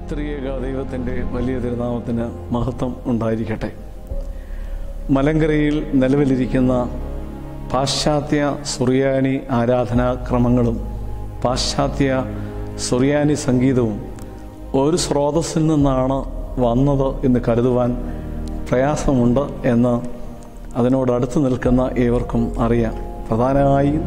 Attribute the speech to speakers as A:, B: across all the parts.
A: ത്രിയേക ദൈവത്തിൻ്റെ വലിയ തിരുനാമത്തിന് മഹത്വം ഉണ്ടായിരിക്കട്ടെ മലങ്കരയിൽ നിലവിലിരിക്കുന്ന പാശ്ചാത്യ സുറിയാനി ആരാധനാക്രമങ്ങളും പാശ്ചാത്യ സുറിയാനി സംഗീതവും ഒരു സ്രോതസ്സിൽ നിന്നാണ് വന്നത് എന്ന് കരുതുവാൻ പ്രയാസമുണ്ട് എന്ന് അതിനോട് അടുത്ത് നിൽക്കുന്ന ഏവർക്കും അറിയാം പ്രധാനമായും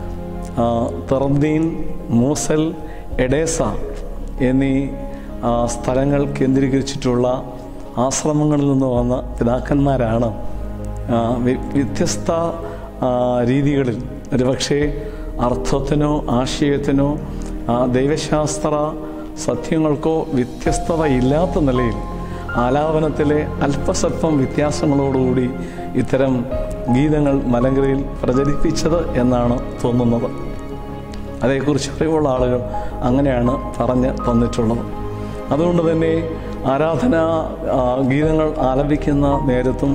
A: ആ, തെർദീൻ മൂസൽ എഡേസ എന്നീ ആ, സ്ഥലങ്ങൾ കേന്ദ്രീകരിച്ചിട്ടുള്ള ആശ്രമങ്ങളിൽ നിന്ന് വന്ന പിതാക്കന്മാരാണ് ആ, വി- വ്യത്യസ്ത ആ, രീതികളിൽ ഒരുപക്ഷെ അർത്ഥത്തിനോ ആശയത്തിനോ ആ, ദൈവശാസ്ത്ര സത്യങ്ങൾക്കോ വ്യത്യസ്തത ഇല്ലാത്ത നിലയിൽ ആലാപനത്തിലെ അല്പസ്വല്പം വ്യത്യാസങ്ങളോടുകൂടി ഇത്തരം ഗീതങ്ങൾ മലങ്കരയിൽ പ്രചരിപ്പിച്ചത് എന്നാണ് തോന്നുന്നത് അതേക്കുറിച്ച് അറിവുള്ള ആളുകൾ അങ്ങനെയാണ് പറഞ്ഞ് തന്നിട്ടുള്ളത് അതുകൊണ്ട് തന്നെ ആരാധന ആ, ഗീതങ്ങൾ ആലപിക്കുന്ന നേരത്തും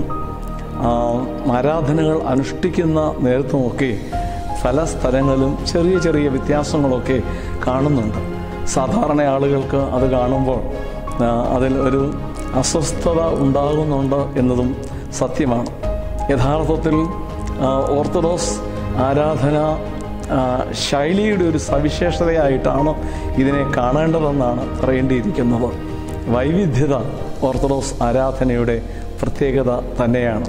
A: ആ, ആരാധനകൾ അനുഷ്ഠിക്കുന്ന നേരത്തുമൊക്കെ പല സ്ഥലങ്ങളിലും ചെറിയ ചെറിയ വ്യത്യാസങ്ങളൊക്കെ കാണുന്നുണ്ട് സാധാരണ ആളുകൾക്ക് അത് കാണുമ്പോൾ ആ, അതിൽ ഒരു അസ്വസ്ഥത ഉണ്ടാകുന്നുണ്ട് എന്നതും സത്യമാണ് യഥാർത്ഥത്തിൽ ആ, ഓർത്തഡോക്സ് ആരാധന ആ, ശൈലിയുടെ ഒരു സവിശേഷതയായിട്ടാണ് ഇതിനെ കാണേണ്ടതെന്നാണ് പറയേണ്ടിയിരിക്കുന്നത് വൈവിധ്യത ഓർത്തഡോക്സ് ആരാധനയുടെ പ്രത്യേകത തന്നെയാണ്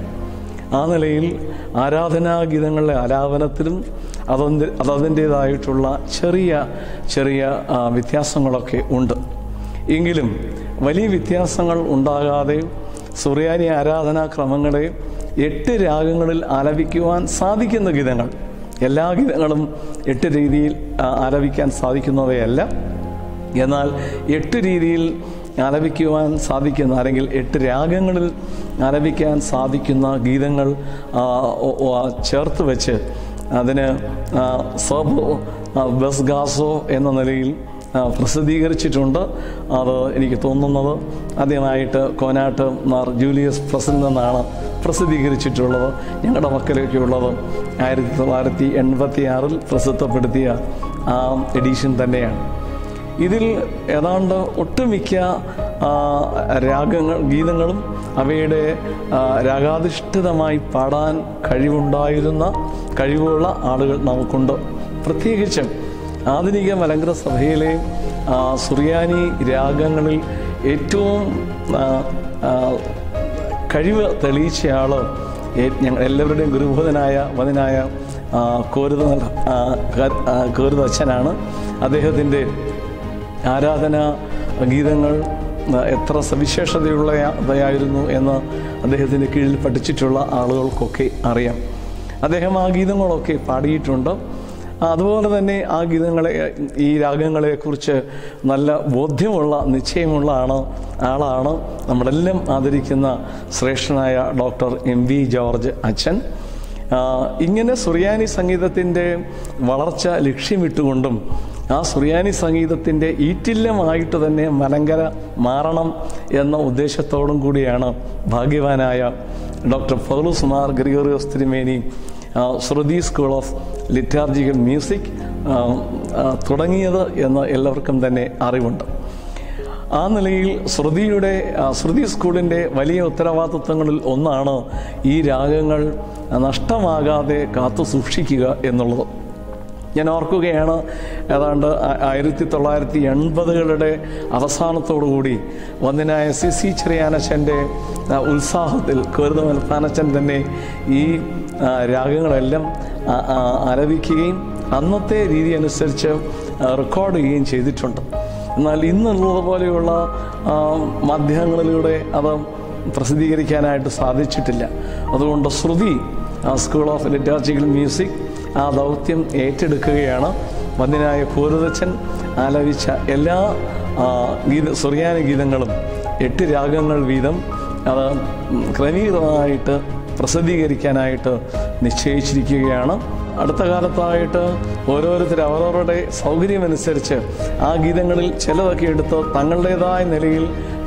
A: ആ നിലയിൽ ആരാധനാഗീതങ്ങളുടെ ആലാപനത്തിലും അതതിൻ്റെ അതതിൻ്റേതായിട്ടുള്ള ചെറിയ ചെറിയ ആ, വ്യത്യാസങ്ങളൊക്കെ ഉണ്ട് എങ്കിലും വലിയ വ്യത്യാസങ്ങൾ ഉണ്ടാകാതെ സുറിയാനി ആരാധനാക്രമങ്ങളെ എട്ട് രാഗങ്ങളിൽ ആലപിക്കുവാൻ സാധിക്കുന്ന ഗീതങ്ങൾ എല്ലാ ഗീതങ്ങളും എട്ട് രീതിയിൽ ആ, ആലപിക്കാൻ സാധിക്കുന്നവയല്ല എന്നാൽ എട്ട് രീതിയിൽ ആലപിക്കുവാൻ സാധിക്കുന്ന അല്ലെങ്കിൽ എട്ട് രാഗങ്ങളിൽ ആലപിക്കാൻ സാധിക്കുന്ന ഗീതങ്ങൾ ആ, ഒ- ഒ- ചേർത്ത് വെച്ച് അതിന് ആ, സബ് ആ, ബസ് ഗാസോ എന്ന നിലയിൽ ആ, പ്രസിദ്ധീകരിച്ചിട്ടുണ്ട് അത് എനിക്ക് തോന്നുന്നത് ആദ്യമായിട്ട് കോനാട്ട് മാർ ജൂലിയസ് പ്രസിൽ നിന്നാണ് പ്രസിദ്ധീകരിച്ചിട്ടുള്ളത് ഞങ്ങളുടെ പക്കലൊക്കെയുള്ളത് ആയിരത്തി തൊള്ളായിരത്തി എൺപത്തി ആറിൽ പ്രസിദ്ധപ്പെടുത്തിയ ആ എഡീഷൻ തന്നെയാണ് ഇതിൽ ഏതാണ്ട് ഒട്ടുമിക്ക ആ, രാഗങ്ങൾ ഗീതങ്ങളും അവയുടെ ആ, രാഗാധിഷ്ഠിതമായി പാടാൻ കഴിവുണ്ടായിരുന്ന കഴിവുള്ള ആളുകൾ നമുക്കുണ്ട് പ്രത്യേകിച്ചും ആധുനിക മലങ്കര സഭയിലെ ആ, സുറിയാനി രാഗങ്ങളിൽ ഏറ്റവും ആ, ആ, കഴിവ് തെളിയിച്ചയാൾ ഞങ്ങൾ എല്ലാവരുടെയും ഗുരുഭൂതനായ വതനായ കോരുത കോരുതച്ഛനാണ് അദ്ദേഹത്തിൻ്റെ ആരാധന ഗീതങ്ങൾ ആ, എത്ര സവിശേഷതയുള്ളതായിരുന്നു എന്ന് അദ്ദേഹത്തിൻ്റെ കീഴിൽ പഠിച്ചിട്ടുള്ള ആളുകൾക്കൊക്കെ അറിയാം അദ്ദേഹം ആ ഗീതങ്ങളൊക്കെ പാടിയിട്ടുണ്ട് അതുപോലെ തന്നെ ആ ഗീതങ്ങളെ ഈ രാഗങ്ങളെക്കുറിച്ച് നല്ല ബോധ്യമുള്ള നിശ്ചയമുള്ള ആണ് ആളാണ് നമ്മളെല്ലാം ആദരിക്കുന്ന ശ്രേഷ്ഠനായ ഡോക്ടർ എം വി ജോർജ് അച്ഛൻ ആ, ഇങ്ങനെ സുറിയാനി സംഗീതത്തിൻ്റെ വളർച്ച ലക്ഷ്യമിട്ടുകൊണ്ടും ആ സുറിയാനി സംഗീതത്തിൻ്റെ ഈറ്റില്ലമായിട്ട് തന്നെ മലങ്കര മാറണം എന്ന ഉദ്ദേശത്തോടും കൂടിയാണ് ഭാഗ്യവാനായ ഡോക്ടർ പൗലൂസ് മാർ ഗ്രിഗോറിയോസ് തിരുമേനി ആ, Shruti school of liturgical music ആ, ആ, തുടങ്ങിയത് എന്ന് എല്ലാവർക്കും തന്നെ അറിവുണ്ട് ആ നിലയിൽ ശ്രുതിയുടെ ആ, ശ്രുതി സ്കൂളിൻ്റെ വലിയ ഉത്തരവാദിത്വങ്ങളിൽ ഒന്നാണ് ഈ രാഗങ്ങൾ നഷ്ടമാകാതെ കാത്തു സൂക്ഷിക്കുക എന്നുള്ളത് ഞാൻ ഓർക്കുകയാണ് ഏതാണ്ട് ആ- ആയിരത്തി തൊള്ളായിരത്തി എൺപതുകളുടെ അവസാനത്തോടുകൂടി വന്ദനായ സി സി ചെറിയാനച്ചൻ്റെ ആ, ഉത്സാഹത്തിൽ കോരുത മൽപ്പാനച്ചൻ തന്നെ ഈ ആ, രാഗങ്ങളെല്ലാം ആ, ആ, ആലപിക്കുകയും അന്നത്തെ രീതി അനുസരിച്ച് ആ, റെക്കോർഡ് ചെയ്യുകയും ചെയ്തിട്ടുണ്ട് എന്നാൽ ഇന്നുള്ളത് പോലെയുള്ള ആ, മാധ്യമങ്ങളിലൂടെ അത് പ്രസിദ്ധീകരിക്കാനായിട്ട് സാധിച്ചിട്ടില്ല അതുകൊണ്ട് ശ്രുതി ആ, സ്കൂൾ ഓഫ് ലിറ്റാർജിക്കൽ മ്യൂസിക് ആ ദൗത്യം ഏറ്റെടുക്കുകയാണ് വന്യനായ പൂരതച്ചൻ ആലപിച്ച എല്ലാ ആ, ഗീത സുറിയാനി ഗീതങ്ങളും എട്ട് രാഗങ്ങൾ വീതം അത് ക്രമീകൃതമായിട്ട് പ്രസിദ്ധീകരിക്കാനായിട്ട് നിശ്ചയിച്ചിരിക്കുകയാണ് അടുത്ത കാലത്തായിട്ട് ഓരോരുത്തർ അവരവരുടെ സൗകര്യമനുസരിച്ച് ആ ഗീതങ്ങളിൽ ചിലതൊക്കെ എടുത്ത് തങ്ങളുടേതായ നിലയിൽ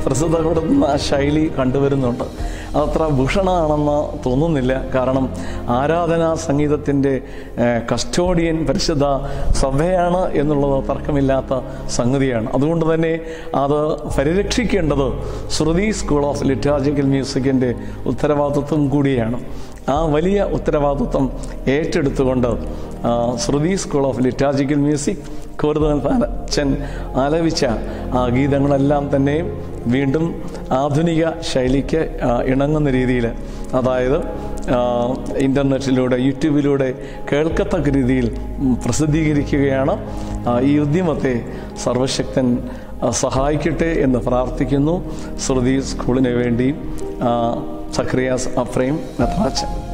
A: പ്രസിദ്ധപ്പെടുത്തുന്ന ശൈലി കണ്ടുവരുന്നുണ്ട് അതത്ര ഭൂഷണമാണെന്ന് തോന്നുന്നില്ല കാരണം ആരാധനാ സംഗീതത്തിൻ്റെ കസ്റ്റോഡിയൻ പരിശുദ്ധ സഭയാണ് എന്നുള്ളത് തർക്കമില്ലാത്ത സംഗതിയാണ് അതുകൊണ്ട് തന്നെ അത് പരിരക്ഷിക്കേണ്ടത് ശ്രുതി സ്കൂൾ ഓഫ് ലിറ്റാജിക്കൽ മ്യൂസിക്കിൻ്റെ ഉത്തരവാദിത്വം കൂടിയാണ് ആ വലിയ ഉത്തരവാദിത്വം ഏറ്റെടുത്തുകൊണ്ട് ആ, Shruti school of liturgical music Koruthan അച്ഛൻ ആലപിച്ച ആ ഗീതങ്ങളെല്ലാം തന്നെ വീണ്ടും ആധുനിക ശൈലിക്ക് ആ, ഇണങ്ങുന്ന രീതിയിൽ അതായത് ആ, ഇൻ്റർനെറ്റിലൂടെ യൂട്യൂബിലൂടെ കേൾക്കത്തക്ക രീതിയിൽ ഉം, പ്രസിദ്ധീകരിക്കുകയാണ് ആ, ഈ ഉദ്യമത്തെ സർവശക്തൻ ആ, സഹായിക്കട്ടെ എന്ന് പ്രാർത്ഥിക്കുന്നു ശ്രുതി സ്കൂളിന് വേണ്ടി ആ, സക്രിയാസ് അഫ്രൈം മെത്രാച്ചൻ